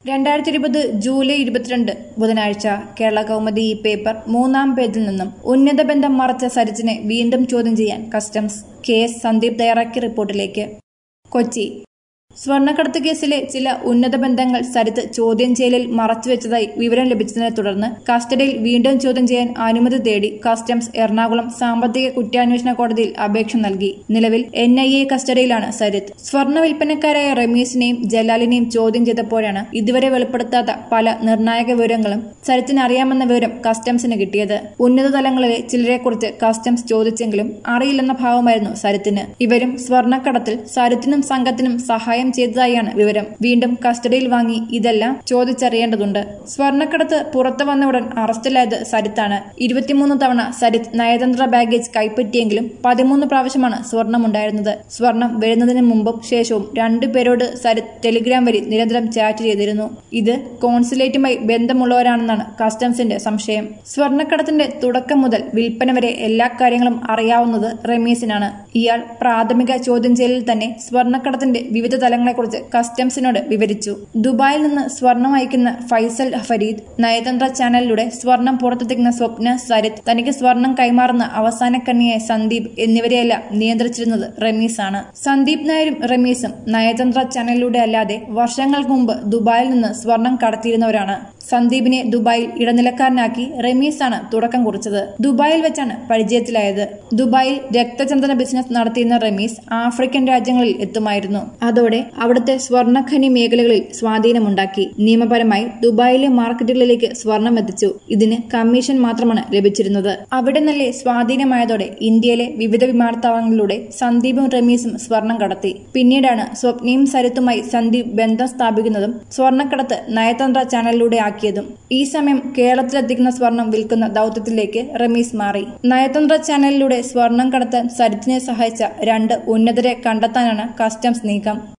രണ്ടായിരത്തി ഇരുപത് ജൂലൈ ഇരുപത്തിരണ്ട് ബുധനാഴ്ച കേരള കൗമുദി ഈ പേപ്പർ മൂന്നാം പേജിൽ നിന്നും ഉന്നത ബന്ധം മറച്ച സരിച്ചിനെ വീണ്ടും ചോദ്യം ചെയ്യാൻ കസ്റ്റംസ് കെ എസ് സന്ദീപ് തയ്യാറാക്കിയ റിപ്പോർട്ടിലേക്ക് കൊച്ചി സ്വർണ്ണക്കടത്ത് കേസിലെ ചില ഉന്നത ബന്ധങ്ങൾ സരിത്ത് ചോദ്യം ചെയ്യലിൽ മറച്ചുവെച്ചതായി വിവരം ലഭിച്ചതിനെ തുടർന്ന് കസ്റ്റഡിയിൽ വീണ്ടും ചോദ്യം ചെയ്യാൻ അനുമതി തേടി കസ്റ്റംസ് എറണാകുളം സാമ്പത്തിക കുറ്റാന്വേഷണ കോടതിയിൽ അപേക്ഷ നൽകി നിലവിൽ എൻ ഐ എ കസ്റ്റഡിയിലാണ് സരിത്ത് സ്വർണ്ണ വിൽപ്പനക്കാരായ റമീസിനെയും ജലാലിനെയും ചോദ്യം ചെയ്തപ്പോഴാണ് ഇതുവരെ വെളിപ്പെടുത്താത്ത പല നിർണായക വിവരങ്ങളും സരിത്തിന് അറിയാമെന്ന വിവരം കസ്റ്റംസിന് കിട്ടിയത് ഉന്നത തലങ്ങളിലെ ചിലരെക്കുറിച്ച് കസ്റ്റംസ് ചോദിച്ചെങ്കിലും അറിയില്ലെന്ന ഭാവമായിരുന്നു സരിത്തിന് ഇവരും സ്വർണ്ണക്കടത്തിൽ സരിത്തിനും സംഘത്തിനും സഹായം ചെയ്തതായാണ് വിവരം വീണ്ടും കസ്റ്റഡിയിൽ വാങ്ങി ഇതെല്ലാം ചോദിച്ചറിയേണ്ടതുണ്ട് സ്വർണ്ണക്കടത്ത് പുറത്തു വന്ന ഉടൻ അറസ്റ്റിലായത് സരിത്താണ് ഇരുപത്തിമൂന്ന് തവണ സരിത്ത് നയതന്ത്ര ബാഗേജ് കൈപ്പറ്റിയെങ്കിലും പതിമൂന്ന് പ്രാവശ്യമാണ് സ്വർണമുണ്ടായിരുന്നത് സ്വർണം വരുന്നതിന് മുമ്പും ശേഷവും രണ്ടുപേരോട് സരിത്ത് ടെലിഗ്രാം വഴി നിരന്തരം ചാറ്റ് ചെയ്തിരുന്നു ഇത് കോൺസുലേറ്റുമായി ബന്ധമുള്ളവരാണെന്നാണ് കസ്റ്റംസിന്റെ സംശയം സ്വർണ്ണക്കടത്തിന്റെ തുടക്കം മുതൽ വിൽപ്പന വരെ എല്ലാ കാര്യങ്ങളും അറിയാവുന്നത് റമീസിനാണ് ഇയാൾ പ്രാഥമിക ചോദ്യം ചെയ്യലിൽ തന്നെ സ്വർണ്ണക്കടത്തിന്റെ വിവിധ തലങ്ങളെക്കുറിച്ച് കസ്റ്റംസിനോട് വിവരിച്ചു ദുബായിൽ നിന്ന് സ്വർണം അയക്കുന്ന ഫൈസൽ ഫരീദ് നയതന്ത്ര ചാനലിലൂടെ സ്വർണം പുറത്തെത്തിക്കുന്ന സ്വപ്ന സരിത്ത് തനിക്ക് സ്വർണം കൈമാറുന്ന അവസാന കണ്ണിയായ സന്ദീപ് എന്നിവരെയെല്ലാം നിയന്ത്രിച്ചിരുന്നത് റമീസാണ് സന്ദീപ് നായരും റമീസും നയതന്ത്ര ചാനലിലൂടെ അല്ലാതെ വർഷങ്ങൾക്ക് മുമ്പ് ദുബായിൽ നിന്ന് സ്വർണം കടത്തിയിരുന്നവരാണ് സന്ദീപിനെ ദുബായിൽ ഇടനിലക്കാരനാക്കി റമീസാണ് തുടക്കം കുറിച്ചത് ദുബായിൽ വെച്ചാണ് പരിചയത്തിലായത് ദുബായിൽ രക്തചന്ദന ബിസിനസ് നടത്തിയിരുന്ന റമീസ് ആഫ്രിക്കൻ രാജ്യങ്ങളിൽ എത്തുമായിരുന്നു അതോടെ അവിടുത്തെ സ്വർണ്ണഖനി മേഖലകളിൽ സ്വാധീനമുണ്ടാക്കി നിയമപരമായി ദുബായിലെ മാർക്കറ്റുകളിലേക്ക് സ്വർണം എത്തിച്ചു ഇതിന് കമ്മീഷൻ മാത്രമാണ് ലഭിച്ചിരുന്നത് അവിടെ നല്ല സ്വാധീനമായതോടെ ഇന്ത്യയിലെ വിവിധ വിമാനത്താവളങ്ങളിലൂടെ സന്ദീപും റമീസും സ്വർണം കടത്തി പിന്നീടാണ് സ്വപ്നയും സരിത്തുമായി സന്ദീപ് ബന്ധം സ്ഥാപിക്കുന്നതും സ്വർണ്ണക്കടത്ത് നയതന്ത്ര ചാനലിലൂടെ ആക്കിയതും ഈ സമയം കേരളത്തിലെത്തിക്കുന്ന സ്വർണം വിൽക്കുന്ന ദൌത്യത്തിലേക്ക് റമീസ് മാറി നയതന്ത്ര ചാനലിലൂടെ സ്വർണം കടത്താൻ സരിത്തിനെ സഹായിച്ച രണ്ട് ഉന്നതരെ കണ്ടെത്താനാണ് കസ്റ്റംസ് നീക്കം